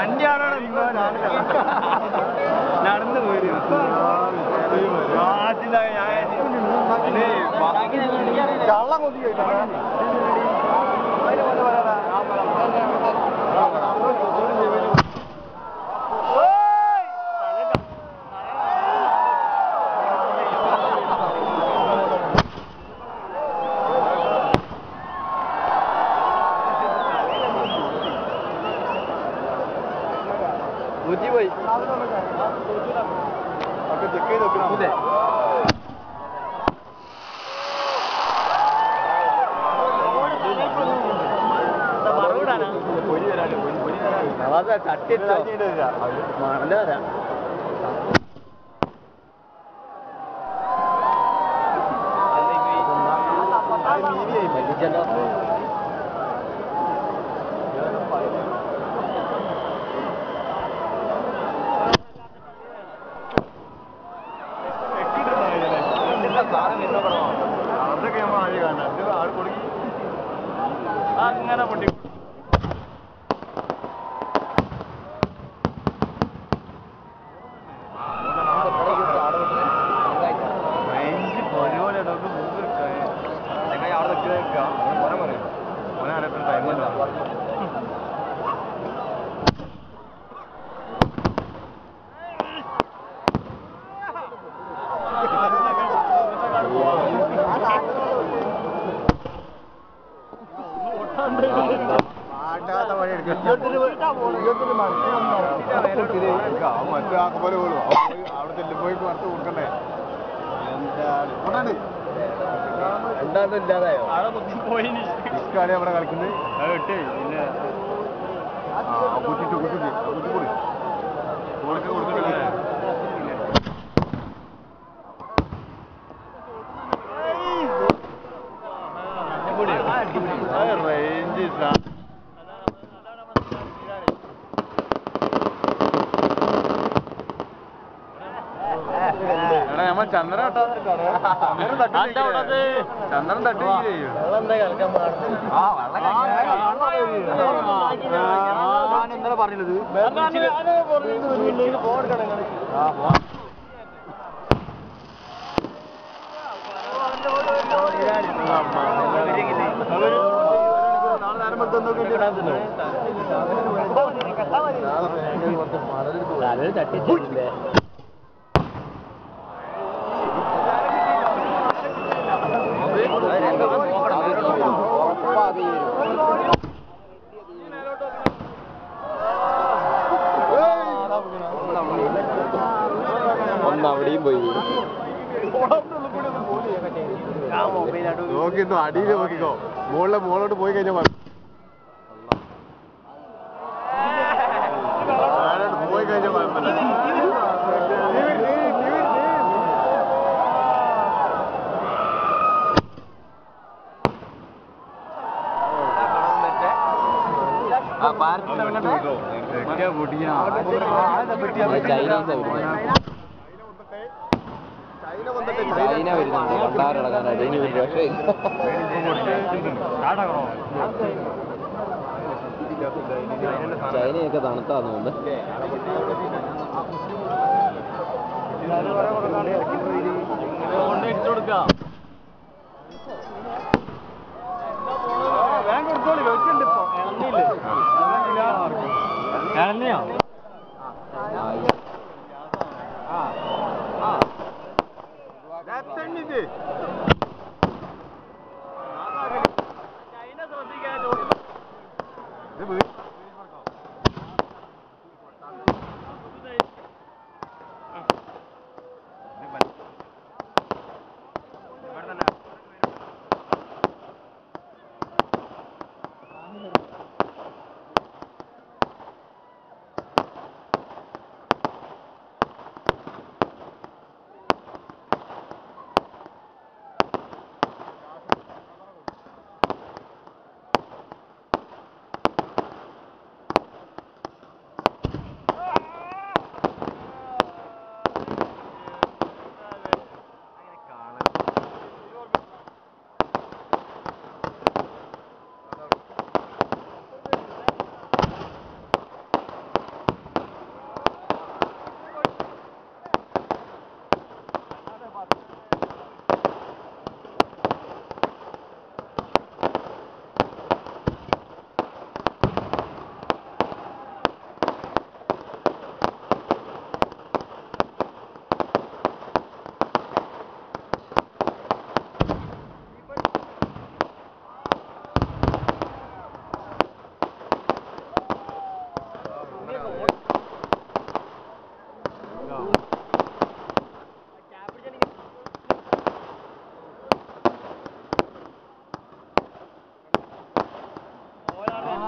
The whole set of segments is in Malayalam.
വണ്ടിയാണോ നടന്നു പോയി കള്ളം കൊതി ഊറ്റി പോയി ചെക്ക് ചെയ്ത് നോക്കണം അതൊക്കെ നമ്മൾ ആദ്യം കാണാം ആൾ കൊടുക്കി അങ്ങനെ പൊട്ടി റേഞ്ച് പരിപാടി അതൊക്കെ മൂന്ന് ചങ്ങായി അവിടെ നിൽക്കുക മോനെ പറയും മോനെ അറിയപ്പെട്ട ടൈമല്ല മറ്റു ആക്കപ്പോലെ പോലും അവിടെ ചെല്ലുമ്പോയി പുറത്ത് കൊടുക്കണ്ടേ എന്താണ് എന്താണെന്ന് ഇല്ലാതായോ ഡിസ്കാണ് അവിടെ കളിക്കുന്നത് ആ കുത്തിട്ട് കുത്തിട്ട് കുത്തിപ്പൊടി കൊടുക്ക കൊടുക്കണ്ടേ റേഞ്ച് എടാ നമ്മൾ ചന്ദ്രൻ ചന്ദ്രൻ തട്ടി ചെയ്യും ആ വെള്ളം ഇന്നലെ പറഞ്ഞത് ആ പോ നാളെ നേരം തട്ടിച്ചില്ലേ ഒന്ന് അവിടെയും പോയി നോക്കിട്ടോ അടിയിൽ നോക്കിക്കോ മുകളിലെ മുകളിലോട്ട് പോയി കഴിഞ്ഞാൽ മതി താഴോട്ട് പോയി കഴിഞ്ഞാൽ കുഴപ്പമില്ല ചൈന വരുന്നുണ്ട് കണ്ടാറടക്കാനായിട്ട് ഇനി ഒരു രക്ഷയില്ല ചൈനയൊക്കെ തണുത്താന്ന് തോന്നുന്നു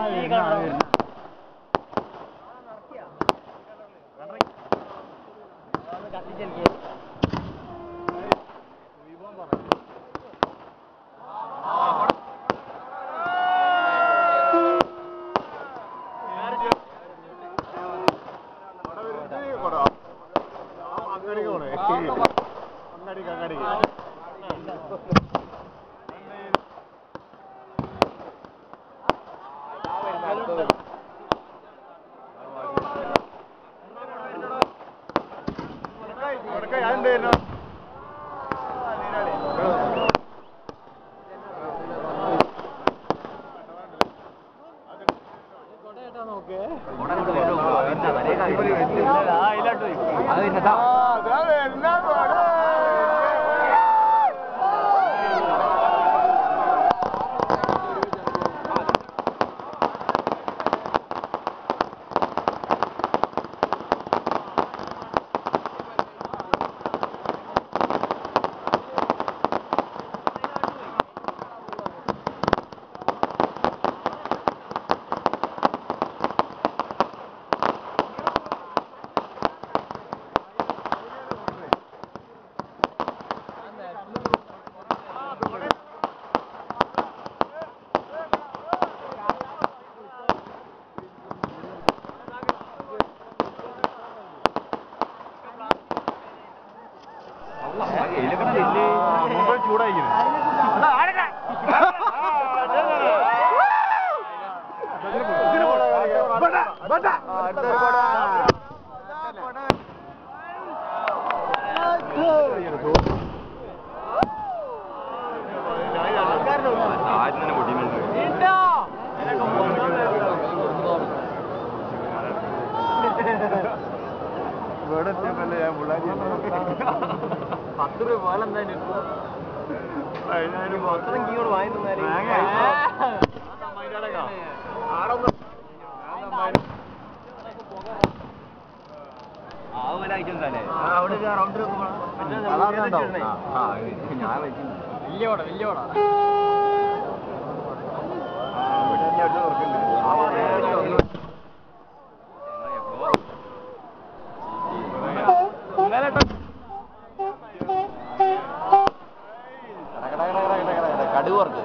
അത് പിന്നെത്താ ആദ്യം തന്നെ പൊട്ടിയിട്ടുണ്ട് ഇവിടെ എത്തിയപ്പല്ലേ ഞാൻ പിള്ളേരി പത്ത് രൂപ പോലെ എന്തായാലും മൊത്തം ഇങ്ങോട്ട് വാങ്ങി അവിടെ റൗണ്ട് ഞാൻ വെച്ചിട്ടുണ്ട് വലിയ ഓട വലിയ ഓട കടുവ് വർക്ക്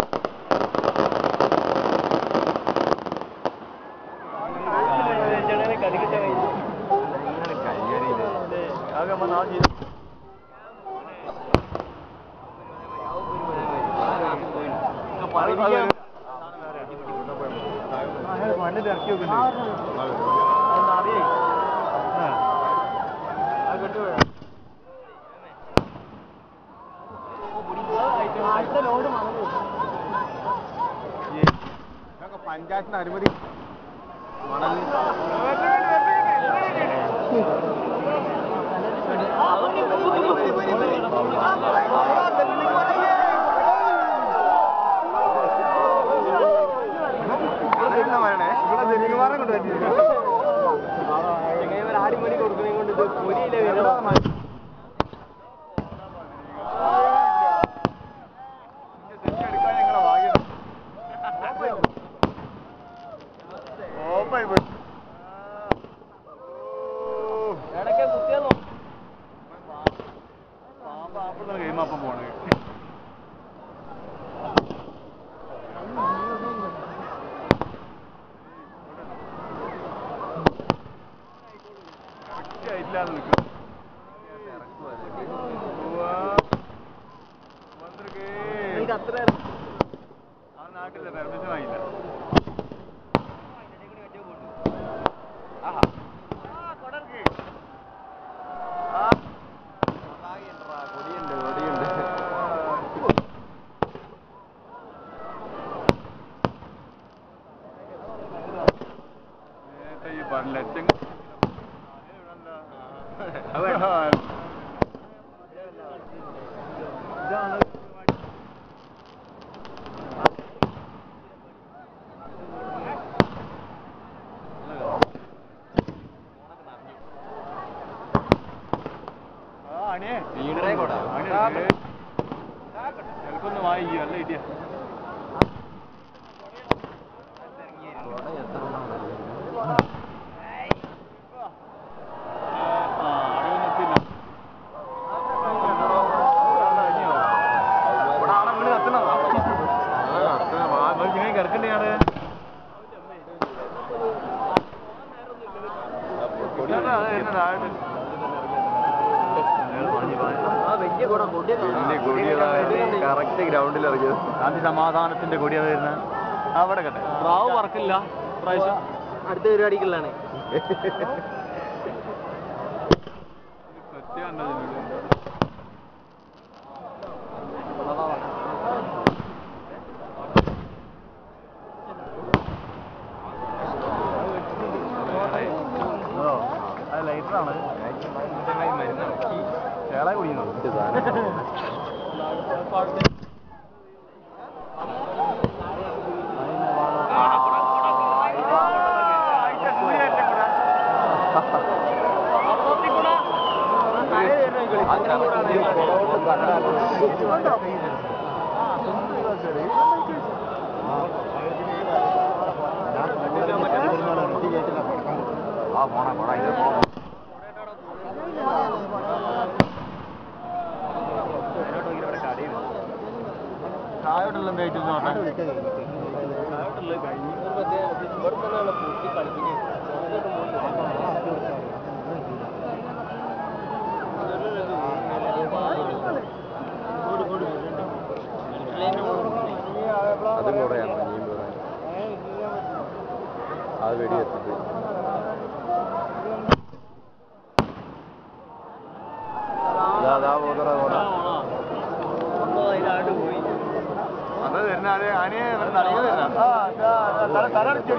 മണ്ണിൽ ഇറക്കി വെക്കുന്നുണ്ട് പഞ്ചായത്തിന് അനുമതി ഇവിടെ കൊണ്ട് ആടിമണി കൊടുക്കണേ കൊണ്ട് ഇത് പൊരിയിലെ ഗെയിമപ്പം പോണേ ഇല്ലാതെ നിൽക്കും ആ നാട്ടിലെ പെർമിഷൻ വാങ്ങില്ല നേരത്തെ ഈ ലറ്റങ്ങ ഇതാണ് ആ അണിയേ വീണറേ കൊടാ. ചിലപ്പോ ഒന്ന് വായിക്കും നല്ല ഇടിയാ കൊട കിടക്കണ്ടേ ഞാന് കറക്റ്റ് ഗ്രൗണ്ടിൽ ഇറങ്ങിയത് ഗാന്ധി സമാധാനത്തിന്റെ കൊടി അത് വരുന്ന അവിടെ കട്ടെ പ്രാവ് പറക്കില്ല പ്രാവശ്യം അടുത്ത പരിപാടിക്കുള്ളതാണ് അത് ലൈറ്ററാണ് ചേള കുടിക്കുന്നു ആ പോണ പോണ ഇത് പോണ ചായോട്ടുള്ള എന്തായിട്ട് നോട്ടെ അതും കൂടെയാണ് ഇനിയും പറയാൻ അത് വെടിവെച്ചിട്ട് ഇതാ അതാ പോകുന്നതാ പോണ അത് തരുന്ന അത് ആനയെ നടിക തരുന്ന തല തല അടിച്ചു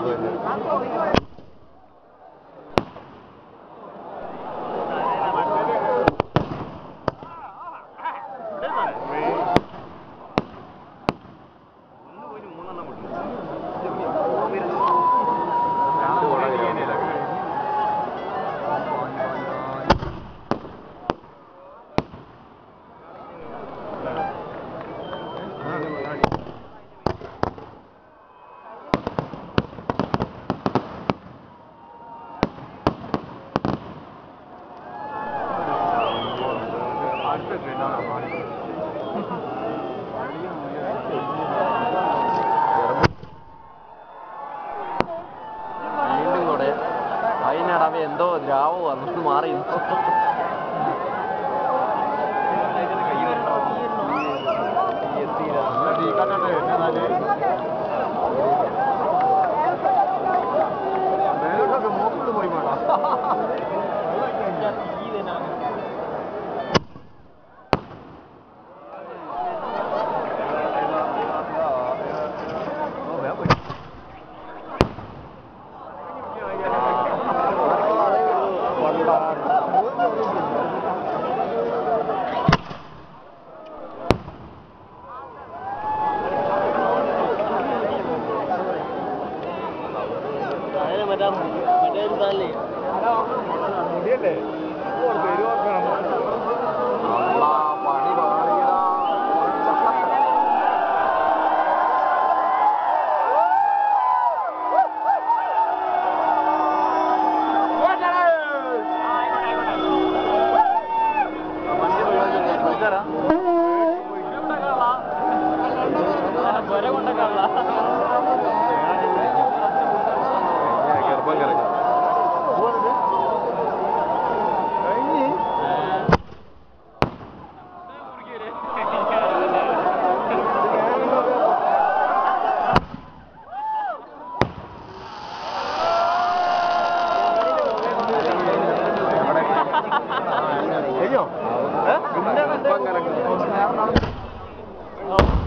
വീണ്ടും കൂടെ അതിനിടവേ എന്തോ ദ്രാവോ വന്നിട്ട് മാറി നിന്നു. മേലോട്ടൊക്കെ മൂക്കിട്ട് പോയി വേണം മുടിയല്ലേ പേര് ഓർക്കണം അള്ളാ, പണി പാളിയടാ. ഗർഭം കലക്കി. അയ്യോ ഗർഭം കലക്കി.